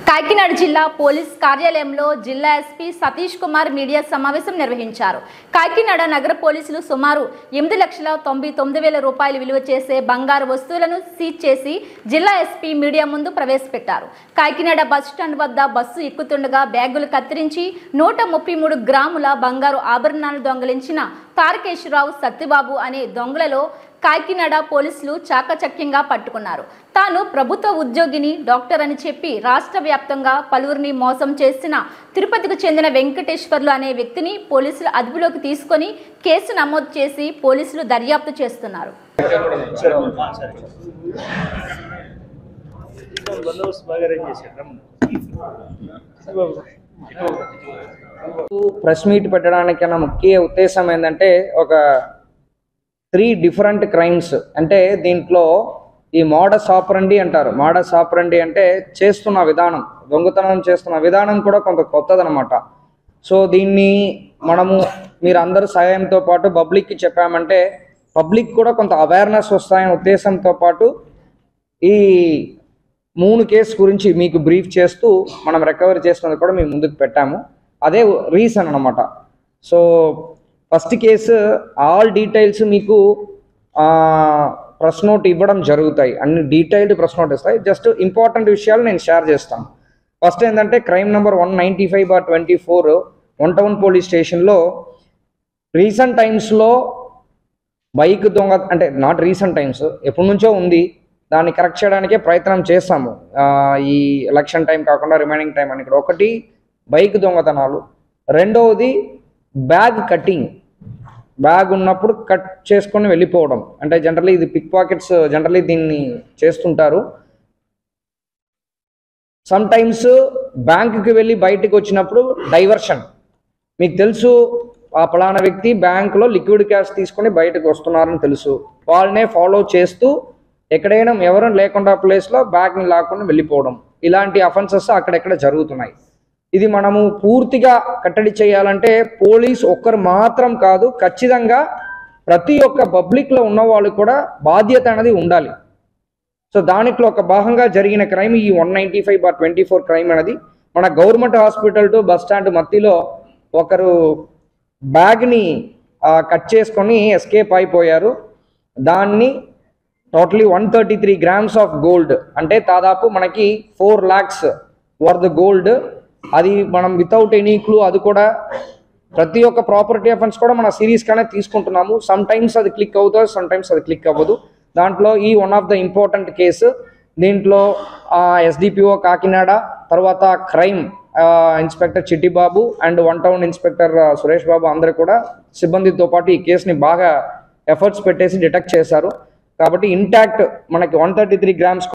కాకినాడ జిల్లా పోలీస్ కార్యాలయంలో జిల్లా ఎస్పీ సతీష్ కుమార్ మీడియా సమావేశం నిర్వహించారు కాకినాడ నగర పోలీసులు సుమారు ఎనిమిది లక్షల తొంభై తొమ్మిది వేల రూపాయలు విలువ చేసే బంగారు వస్తువులను సీజ్ చేసి జిల్లా ఎస్పీ మీడియా ముందు ప్రవేశపెట్టారు కాకినాడ బస్ స్టాండ్ వద్ద బస్సు ఎక్కుతుండగా బ్యాగులు కత్తిరించి నూట ముప్పై మూడు గ్రాముల బంగారు ఆభరణాలు దొంగలించిన తారకేశ్వరరావు సత్యబాబు అనే దొంగలలో కాకినాడ పోలీసులు చాకచక్యంగా పట్టుకున్నారు తాను ప్రభుత్వ ఉద్యోగిని డాక్టర్ అని చెప్పి రాష్ట్ర వ్యాప్తంగా పలువురిని మోసం చేసిన తిరుపతికి చెందిన వెంకటేశ్వర్లు అనే వ్యక్తిని పోలీసులు అదుపులోకి తీసుకొని కేసు నమోదు చేసి పోలీసులు దర్యాప్తు చేస్తున్నారు బందోబస్తు బాగా అరేంజ్ చేశారు రమ్మను. ప్రెస్ మీట్ పెట్టడానికన్నా ముఖ్య ఉద్దేశం ఏంటంటే ఒక త్రీ డిఫరెంట్ క్రైమ్స్ అంటే దీంట్లో ఈ మోడస్ ఆపరండి అంటారు మోడస్ ఆపరండి అంటే చేస్తున్న విధానం దొంగతనం చేస్తున్న విధానం కూడా కొంత కొత్తదనమాట సో దీన్ని మనము మీరు అందరు సహాయంతో పాటు పబ్లిక్కి చెప్పామంటే పబ్లిక్ కూడా కొంత అవేర్నెస్ వస్తాయనే ఉద్దేశంతో పాటు ఈ మూడు కేసు గురించి మీకు బ్రీఫ్ చేస్తూ మనం రికవరీ చేస్తున్నది కూడా మేము ముందుకు పెట్టాము అదే రీజన్ అనమాట so first case all details మీకు ప్రెస్ నోట్ ఇవ్వడం జరుగుతాయి అన్ని డీటెయిల్డ్ ప్రెస్ నోట్ ఇస్తాయి జస్ట్ ఇంపార్టెంట్ విషయాలు నేను షేర్ చేస్తాను ఫస్ట్ ఏంటంటే crime number one ninety five bar twenty four one town police స్టేషన్లో రీసెంట్ టైమ్స్లో బైక్ దొంగ అంటే నాట్ రీసెంట్ టైమ్స్ ఎప్పటి నుంచో ఉంది దాన్ని కరెక్ట్ చేయడానికే ప్రయత్నం చేస్తాము ఆ, ఈ ఎలక్షన్ టైం కాకుండా రిమైనింగ్ టైం అని ఇక్కడ ఒకటి బైక్ దొంగతనాలు రెండవది బ్యాగ్ కటింగ్ బ్యాగ్ ఉన్నప్పుడు కట్ చేసుకొని వెళ్ళిపోవడం అంటే జనరల్లీ ఇది పిక్ పాకెట్స్ జనరల్లీ దీన్ని చేస్తుంటారు సమ్ టైమ్స్ బ్యాంకుకి వెళ్ళి బయటకు వచ్చినప్పుడు డైవర్షన్ మీకు తెలుసు ఆ పలానా వ్యక్తి బ్యాంకులో లిక్విడ్ క్యాష్ తీసుకొని బయటకు వస్తున్నారని తెలుసు వాళ్ళనే ఫాలో చేస్తూ ఎక్కడైనా ఎవరు లేకుండా ప్లేస్లో బ్యాగ్ని లాక్కొని వెళ్ళిపోవడం ఇలాంటి అఫెన్సెస్ అక్కడెక్కడ జరుగుతున్నాయి ఇది మనము పూర్తిగా కట్టడి చేయాలంటే పోలీస్ ఒక్కరు మాత్రం కాదు ఖచ్చితంగా ప్రతి ఒక్క పబ్లిక్లో ఉన్న వాళ్ళు కూడా బాధ్యత అనేది ఉండాలి సో దాంట్లో ఒక భాగంగా జరిగిన క్రైమ్ ఈ one ninety five bar twenty four crime అనేది మన government hospital to bus stand మధ్యలో ఒకరు బ్యాగ్ని కట్ చేసుకొని ఎస్కేప్ అయిపోయారు దాన్ని totally one thirty three grams of gold అంటే దాదాపు మనకి ఫోర్ ల్యాక్స్ వర్త్ గోల్డ్ అది మనం వితౌట్ ఎనీ క్లూ అది కూడా ప్రతి ఒక్క ప్రాపర్టీ అఫెన్స్ కూడా మన సిరీస్గానే తీసుకుంటున్నాము సమ్ టైమ్స్ అది క్లిక్ అవుతుంది సమ్ టైమ్స్ అది క్లిక్ అవ్వదు దాంట్లో ఈ one of the important case దీంట్లో ఎస్డిపిఓ కాకినాడ తర్వాత crime inspector Chittibabu and one town inspector uh, Suresh బాబు అందరూ కూడా సిబ్బందితో పాటు ఈ కేసుని బాగా ఎఫర్ట్స్ పెట్టేసి డిటెక్ట్ చేశారు కాబట్టి ఇంటాక్ట్ మనకి వన్ థర్టీ త్రీ గ్రామ్స్